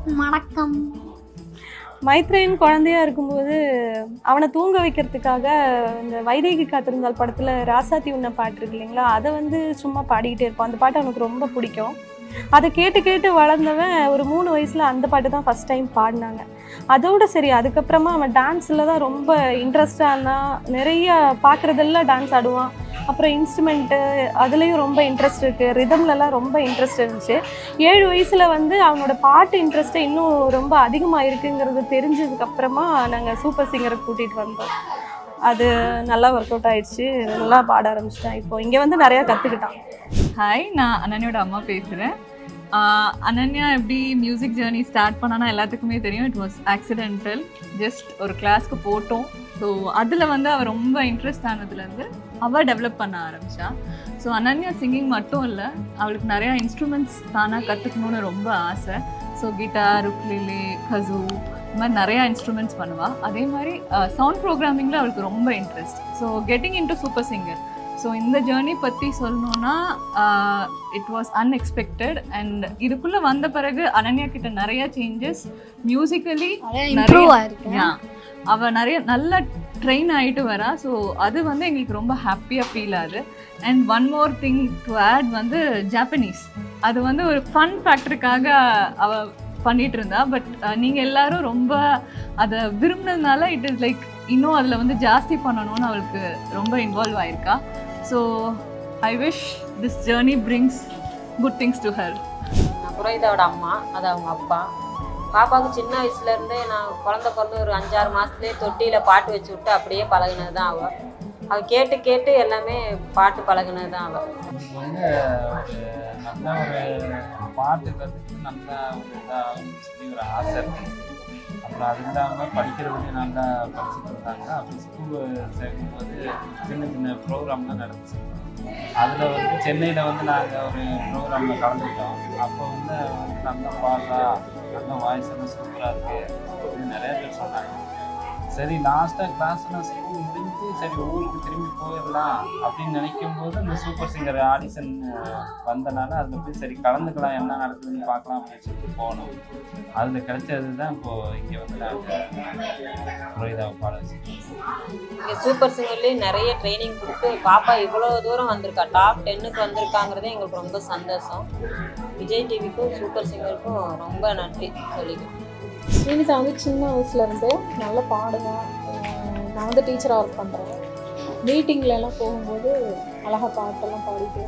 வணக்கம் மைத்ரேயன் குழந்தையா இருக்கும்போது அவனை தூங்க வைக்கிறதுக்காக இந்த வைதேகி காத்திருந்தால் படத்தில் ராசாத்தி உன்ன பாட்டு இருக்கு இல்லைங்களா அதை வந்து சும்மா பாடிக்கிட்டே இருப்பான் அந்த பாட்டு அவனுக்கு ரொம்ப பிடிக்கும் அதை கேட்டு கேட்டு வளர்ந்தவன் ஒரு மூணு வயசில் அந்த பாட்டு தான் ஃபஸ்ட் டைம் பாடினாங்க அதோட சரி அதுக்கப்புறமா அவன் டான்ஸில் தான் ரொம்ப இன்ட்ரெஸ்டாக இருந்தான் நிறைய பார்க்குறதெல்லாம் டான்ஸ் ஆடுவான் அப்புறம் இன்ஸ்ட்ருமெண்ட்டு அதுலேயும் ரொம்ப இன்ட்ரெஸ்ட் இருக்குது ரிதம்லலாம் ரொம்ப இன்ட்ரெஸ்ட் இருந்துச்சு ஏழு வயசில் வந்து அவனோட பாட்டு இன்ட்ரெஸ்ட்டு இன்னும் ரொம்ப அதிகமாக இருக்குங்கிறது தெரிஞ்சதுக்கப்புறமா நாங்கள் சூப்பர் சிங்கரை கூட்டிகிட்டு வந்தோம் அது நல்லா ஒர்க் அவுட் ஆயிடுச்சு நல்லா பாட ஆரம்பிச்சிட்டான் இப்போ இங்கே வந்து நிறையா கற்றுக்கிட்டான் ஹாய் நான் அனன்யாவோட அம்மா பேசுகிறேன் அனன்யா எப்படி மியூசிக் ஜேர்னி ஸ்டார்ட் பண்ணானா எல்லாத்துக்குமே தெரியும் இட் வாஸ் ஆக்சிடென்டல் ஜஸ்ட் ஒரு கிளாஸ்க்கு போட்டோம் ஸோ அதில் வந்து அவள் ரொம்ப இன்ட்ரெஸ்ட் ஆனதுலேருந்து அவள் டெவலப் பண்ண ஆரம்பித்தா ஸோ அனன்யா சிங்கிங் மட்டும் இல்லை அவளுக்கு நிறையா இன்ஸ்ட்ருமெண்ட்ஸ் தானாக கற்றுக்கணுன்னு ரொம்ப ஆசை ஸோ கிட்டார் உக்லிலே கசூ இந்த மாதிரி நிறையா இன்ஸ்ட்ருமெண்ட்ஸ் பண்ணுவாள் அதே மாதிரி சவுண்ட் ப்ரோக்ராமிங்கில் அவளுக்கு ரொம்ப interest so getting into super singer so இந்த ஜேர்னி பற்றி சொல்லணுன்னா இட் வாஸ் அன்எக்ஸ்பெக்டட் அண்ட் இதுக்குள்ளே வந்த பிறகு அனன்யா கிட்ட நிறைய சேஞ்சஸ் மியூசிக்கலி இம்ப்ரூவ் ஆயிருக்கு அவள் நிறைய நல்ல ட்ரெயின் ஆகிட்டு வரா ஸோ அது வந்து எங்களுக்கு ரொம்ப ஹாப்பியாக ஃபீல் ஆகுது and one more thing to add வந்து ஜாப்பனீஸ் அது வந்து ஒரு ஃபன் ஃபேக்டருக்காக அவள் பண்ணிட்டு இருந்தா பட் நீங்கள் எல்லாரும் ரொம்ப அதை விரும்பினதுனால இட் இஸ் லைக் இன்னும் அதில் வந்து ஜாஸ்தி பண்ணணும்னு அவளுக்கு ரொம்ப இன்வால்வ் ஆயிருக்கா so I wish this journey brings good things to her நான் புரோஹிதாவோட அம்மா அது அவங்க அப்பா பாப்பாவுக்கு சின்ன வயசுல இருந்தே நான் குழந்தை பிறந்து ஒரு அஞ்சாறு மாசத்துலயே தொட்டியில பாட்டு வச்சு விட்டு அப்படியே பழகினது தான் அவ அவ கேட்டு கேட்டு எல்லாமே பாட்டு பழகினது தான் அவ எனக்கு வந்து ஒரு நல்ல ஒரு பாட்டு கற்றுக்கிட்டு நல்ல ஒரு இதாக சொல்லி ஒரு ஆசை இருக்கு அப்புறம் அது இல்லாமல் படிக்கிறதுலையும் நல்லா படிச்சுட்டு இருந்தாங்க அப்புறம் ஸ்கூலு சேர்க்கும்போது சின்ன சின்ன ப்ரோக்ராம்லாம் நடந்துச்சு அதில் வந்து சென்னையில் வந்து நாங்கள் ஒரு ப்ரோக்ராமில் கலந்துக்கிட்டோம் அப்போ வந்து வந்து நல்லா பாடுறா நல்ல வாய்ஸ் எல்லாம் சூப்பராக இருக்குது அப்படின்னு நிறைய பேர் சொன்னாங்க சரி லாஸ்ட்டாக கிளாஸ்லாம் ஸ்கூல் முடிஞ்சு சரி ஊருக்கு திரும்பி போயிடலாம் அப்படின்னு நினைக்கும் போது இந்த சூப்பர் சிங்கர் ஆடிஷன் வந்தனால அதில் போய் சரி கலந்துக்கலாம் என்ன நடக்குதுன்னு பார்க்கலாம் அப்படின்னு சொல்லிட்டு போனோம் அதில் கிடைச்சது தான் இப்போது இங்கே வந்து நாங்கள் புரோகிதாவை பாட வச்சுருக்கோம் இங்கே சூப்பர் சிங்கர்லேயே நிறைய ட்ரைனிங் கொடுத்து பாப்பா இவ்வளோ தூரம் வந்திருக்கா டாப் டென்னுக்கு வந்திருக்காங்கிறதே எங்களுக்கு ரொம்ப சந்தோஷம் விஜய் டிவிக்கும் சூப்பர் சிங்கருக்கும் ரொம்ப நன்றி சொல்லிக்கிறோம் ஸ்ரீனிதா வந்து சின்ன வயசுலேருந்தே நல்லா பாடுவேன் அஹ் நான் வந்து டீச்சராக ஒர்க் பண்ணுறேன் மீட்டிங்ல எல்லாம் போகும்போது அழகாக பாட்டெல்லாம் பாடிட்டு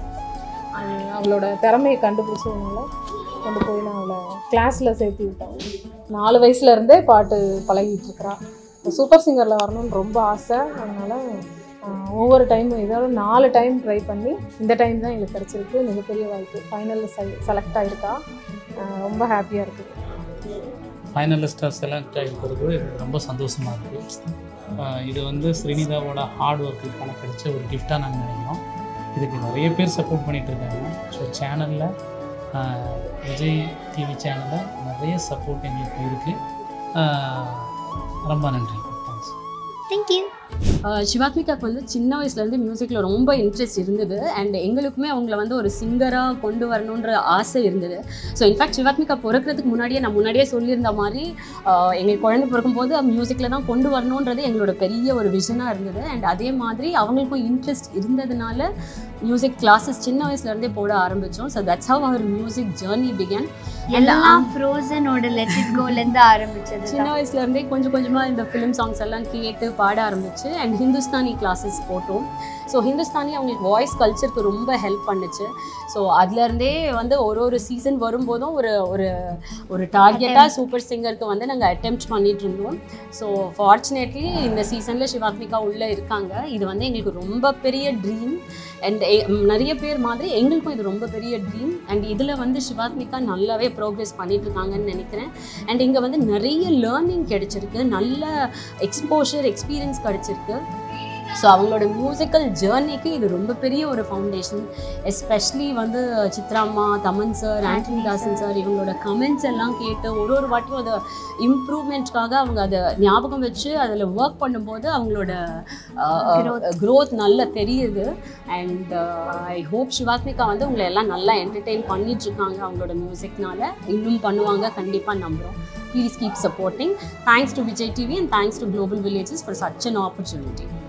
அஹ் அவளோட திறமையை கண்டுபிடிச்சதுனால கொண்டு போய் நான் அவளை கிளாஸில் சேர்த்து விட்டேன் நாலு வயசுலேருந்தே பாட்டு பழகிட்டு இருக்கிறா சூப்பர் சிங்கரில் வரணும்னு ரொம்ப ஆசை அதனால் ஒவ்வொரு டைமும் ஏதாவது நாலு டைம் ட்ரை பண்ணி இந்த டைம் தான் எங்களுக்கு கிடச்சிருக்கு மிகப்பெரிய வாய்ப்பு ஃபைனலில் செ செலக்ட் ஆகிருக்கா அஹ் ரொம்ப ஹாப்பியாக இருக்குது ஃபைனலிஸ்ட்டாக செலக்ட் ஆகிருக்கிறது எனக்கு ரொம்ப சந்தோஷமாக இருக்குது இது வந்து ஸ்ரீனிதாவோட ஹார்ட் ஒர்க்குக்கான கிடைச்ச ஒரு கிஃப்டாக நாங்கள் நினைக்கிறோம் இதுக்கு நிறைய பேர் சப்போர்ட் பண்ணிகிட்டு இருக்காங்க ஸோ சேனலில் விஜய் டிவி சேனலில் நிறைய சப்போர்ட் எங்களுக்கு இருக்குது ரொம்ப நன்றி தேங்க்ஸ் தேங்க்யூ சிவாத்மிகாக்கு வந்து சின்ன வயசுலேருந்து மியூசிக்கில் ரொம்ப இன்ட்ரெஸ்ட் இருந்தது அண்ட் எங்களுக்குமே அவங்கள வந்து ஒரு சிங்கராக கொண்டு வரணுன்ற ஆசை இருந்தது ஸோ இன்ஃபேக்ட் சிவாத்மிகா பிறக்கிறதுக்கு முன்னாடியே நான் முன்னாடியே சொல்லியிருந்த மாதிரி ஆஹ், எங்களுக்கு குழந்தை பிறக்கும்போது மியூசிக்கில் தான் கொண்டு வரணுன்றது எங்களோட பெரிய ஒரு விஷனாக இருந்தது அண்ட் அதே மாதிரி அவங்களுக்கும் இன்ட்ரெஸ்ட் இருந்ததுனால மியூசிக் கிளாஸஸ் சின்ன வயசுலேருந்தே போட ஆரம்பித்தோம் so that's how our music journey began எல்லாம் ஃப்ரோசனோட லெட் இட் கோலேருந்து ஆரம்பிச்சது சின்ன வயசுல இருந்தே கொஞ்சம் கொஞ்சமாக இந்த ஃபிலிம் சாங்ஸ் எல்லாம் கேட்டு பாட ஆரம்பிச்சு அண்ட் ஹிந்துஸ்தானி கிளாஸஸ் போட்டோம் ஸோ ஹிந்துஸ்தானி அவங்களுக்கு வாய்ஸ் கல்ச்சருக்கு ரொம்ப ஹெல்ப் பண்ணுச்சு ஸோ அதுலேருந்தே வந்து ஒரு ஒரு சீசன் வரும்போதும் ஒரு ஒரு ஒரு டார்கெட்டாக சூப்பர் சிங்கருக்கு வந்து நாங்கள் அட்டெம்ப்ட் பண்ணிட்டு இருந்தோம் ஸோ ஃபார்ச்சுனேட்லி இந்த சீசனில் சிவாத்மிகா உள்ளே இருக்காங்க இது வந்து எங்களுக்கு ரொம்ப பெரிய ட்ரீம் அண்ட் நிறைய பேர் மாதிரி எங்களுக்கும் இது ரொம்ப பெரிய ட்ரீம் அண்ட் இதில் வந்து சிவாத்மிகா நல்லாவே ப்ரோக்ரஸ் பண்ணிட்டு இருக்காங்கன்னு நினைக்கிறேன் அண்ட் இங்கே வந்து நிறைய லேர்னிங் கிடைச்சிருக்கு நல்ல எக்ஸ்போஷர் எக்ஸ்பீரியன்ஸ் கிடைச்சிருக்கு ஸோ அவங்களோட மியூசிக்கல் ஜேர்னிக்கு இது ரொம்ப பெரிய ஒரு ஃபவுண்டேஷன் எஸ்பெஷலி வந்து சித்ராம்மா தமன் சார் ஆண்டனி தாசன் சார் இவங்களோட கமெண்ட்ஸ் எல்லாம் கேட்டு ஒரு ஒரு வாட்டியும் அதை இம்ப்ரூவ்மெண்ட்காக அவங்க அதை ஞாபகம் வச்சு அதில் ஒர்க் பண்ணும்போது அவங்களோட க்ரோத் நல்லா தெரியுது அண்ட் ஐ ஹோப் சிவாத்மிகா வந்து உங்களை எல்லாம் நல்லா என்டர்டெயின் பண்ணிட்டு இருக்காங்க அவங்களோட மியூசிக்னால இன்னும் பண்ணுவாங்க கண்டிப்பாக நம்புகிறோம் please keep supporting thanks to Vijay TV and thanks to global villages for such an opportunity